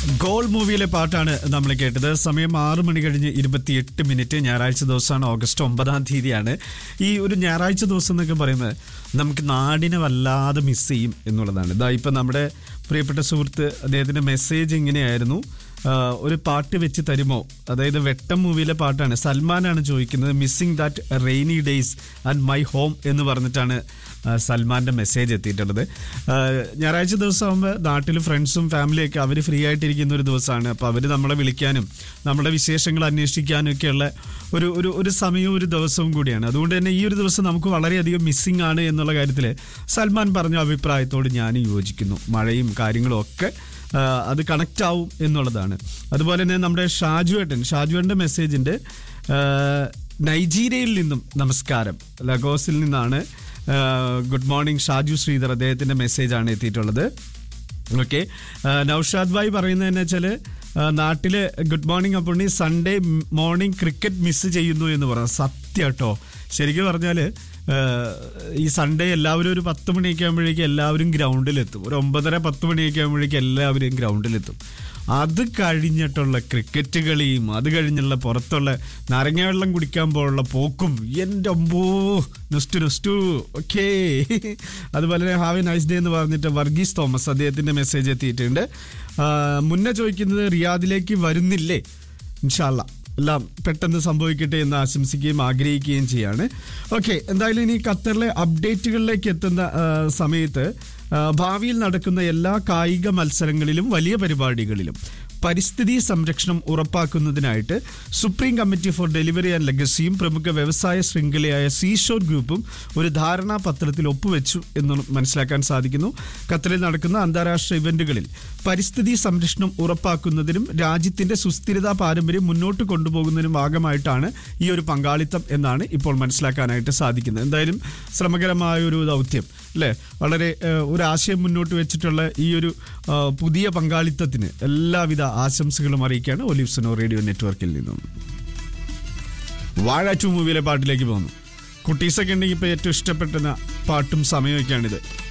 goal മൂവിയിലെ പാട്ടാണ് നമ്മൾ കേട്ടത് സമയം ആറ് മണി കഴിഞ്ഞ് ഇരുപത്തിയെട്ട് മിനിറ്റ് ഞായറാഴ്ച ദിവസമാണ് ഓഗസ്റ്റ് ഒമ്പതാം തീയതിയാണ് ഈ ഒരു ഞായറാഴ്ച ദിവസം എന്നൊക്കെ പറയുന്നത് നമുക്ക് നാടിനെ വല്ലാതെ മിസ് ചെയ്യും എന്നുള്ളതാണ് ഇതാ ഇപ്പം നമ്മുടെ പ്രിയപ്പെട്ട സുഹൃത്ത് അദ്ദേഹത്തിൻ്റെ മെസ്സേജ് ഇങ്ങനെയായിരുന്നു ആ, ഒരു പാട്ട് വെച്ച് തരുമോ അതായത് വെട്ടം മൂവിയിലെ പാട്ടാണ് സൽമാനാണ് ചോദിക്കുന്നത് missing that rainy days and my home എന്ന് പറഞ്ഞിട്ടാണ് ആ, സൽമാന്റെ മെസ്സേജ് എത്തിയിട്ടുള്ളത് ആ, ഞായറാഴ്ച ദിവസം ആകുമ്പോൾ നാട്ടിൽ ഫ്രണ്ട്സും ഫാമിലിയൊക്കെ അവർ ഫ്രീ ആയിട്ടിരിക്കുന്ന ഒരു ദിവസമാണ് അപ്പോൾ അവർ നമ്മളെ വിളിക്കാനും നമ്മുടെ വിശേഷങ്ങൾ അന്വേഷിക്കാനും ഒക്കെയുള്ള ഒരു ഒരു ഒരു സമയവും ഒരു ദിവസവും കൂടിയാണ് അതുകൊണ്ട് തന്നെ ഈ ഒരു ദിവസം നമുക്ക് വളരെയധികം മിസ്സിംഗ് ആണ് എന്നുള്ള കാര്യത്തിൽ സൽമാൻ പറഞ്ഞ അഭിപ്രായത്തോട് ഞാൻ യോജിക്കുന്നു മഴയും കാര്യങ്ങളും ഒക്കെ ആ, അത് കണക്റ്റ് ആവും എന്നുള്ളതാണ് അതുപോലെ തന്നെ നമ്മുടെ ഷാജുവേട്ടൻ ഷാജുവേട്ടൻ്റെ മെസ്സേജിൻ്റെ നൈജീരിയയിൽ നിന്നും നമസ്കാരം ലഗോസിൽ നിന്നാണ് ഗുഡ് മോർണിംഗ് ഷാജു ശ്രീധർ അദ്ദേഹത്തിൻ്റെ മെസ്സേജാണ് എത്തിയിട്ടുള്ളത് ഓക്കെ നൌഷാദ് ഭായ് പറയുന്നത് വെച്ചാൽ നാട്ടില് good morning Appunni Sunday morning cricket miss ചെയ്യുന്നു എന്ന് പറഞ്ഞു സത്യം കേട്ടോ ശരിക്കും പറഞ്ഞാൽ ഈ സൺഡേ എല്ലാവരും ഒരു പത്ത് മണിയൊക്കെ ആകുമ്പോഴേക്കും എല്ലാവരും ഗ്രൗണ്ടിലെത്തും ഒരു ഒമ്പതര പത്ത് മണിയൊക്കെ ആകുമ്പോഴേക്കും എല്ലാവരും ഗ്രൗണ്ടിലെത്തും അത് കഴിഞ്ഞിട്ടുള്ള ക്രിക്കറ്റ് കളിയും അത് കഴിഞ്ഞുള്ള പുറത്തുള്ള നാരങ്ങ വെള്ളം കുടിക്കാൻ പോലുള്ള പോക്കും എൻ്റെ അമ്പോ നുസ്റ്റു നുസ്റ്റു ഓക്കേ അതുപോലെ തന്നെ ഹാവ് എ നൈസ് ഡേ എന്ന് പറഞ്ഞിട്ട് വർഗീസ് തോമസ് അദ്ദേഹത്തിൻ്റെ മെസ്സേജ് എത്തിയിട്ടുണ്ട് ആ, മുന്നേ ചോദിക്കുന്നത് റിയാദിലേക്ക് വരുന്നില്ലേ ഇൻഷാല്ല എല്ലാം പെട്ടെന്ന് സംഭവിക്കട്ടെ എന്ന് ആശംസിക്കുകയും ആഗ്രഹിക്കുകയും ചെയ്യാണ് ഓക്കെ എന്തായാലും ഇനി ഖത്തറിലെ അപ്ഡേറ്റുകളിലേക്ക് എത്തുന്ന ആ, സമയത്ത് ആ, ഭാവിയിൽ നടക്കുന്ന എല്ലാ കായിക മത്സരങ്ങളിലും വലിയ പരിപാടികളിലും പരിസ്ഥിതി സംരക്ഷണം ഉറപ്പാക്കുന്നതിനായിട്ട് supreme committee for delivery and ലെഗസിയും പ്രമുഖ വ്യവസായ ശൃംഖലയായ സീഷോർ ഗ്രൂപ്പും ഒരു ധാരണാപത്രത്തിൽ ഒപ്പുവെച്ചു എന്ന് മനസ്സിലാക്കാൻ സാധിക്കുന്നു ഖത്തറിൽ നടക്കുന്ന അന്താരാഷ്ട്ര ഇവന്റുകളിൽ പരിസ്ഥിതി സംരക്ഷണം ഉറപ്പാക്കുന്നതിനും രാജ്യത്തിന്റെ സുസ്ഥിരതാ പാരമ്പര്യം മുന്നോട്ട് കൊണ്ടുപോകുന്നതിനും ഭാഗമായിട്ടാണ് ഈ ഒരു പങ്കാളിത്തം എന്നാണ് ഇപ്പോൾ മനസ്സിലാക്കാനായിട്ട് സാധിക്കുന്നത് എന്തായാലും ശ്രമകരമായ ഒരു ദൗത്യം അല്ലേ വളരെ ഏഹ്, ഒരു ആശയം മുന്നോട്ട് വെച്ചിട്ടുള്ള ഈ ഒരു ആ, പുതിയ പങ്കാളിത്തത്തിന് എല്ലാവിധ ആശംസകളും അറിയിക്കുകയാണ് ഒലിവ്സനോ റേഡിയോ നെറ്റ്വർക്കിൽ നിന്നും വാഴ ടു മൂവിയിലെ പാട്ടിലേക്ക് പോകുന്നു കുട്ടീസൊക്കെ ഉണ്ടെങ്കിൽ ഇപ്പോൾ ഏറ്റവും ഇഷ്ടപ്പെടുന്ന പാട്ടും സമയമൊക്കെയാണിത്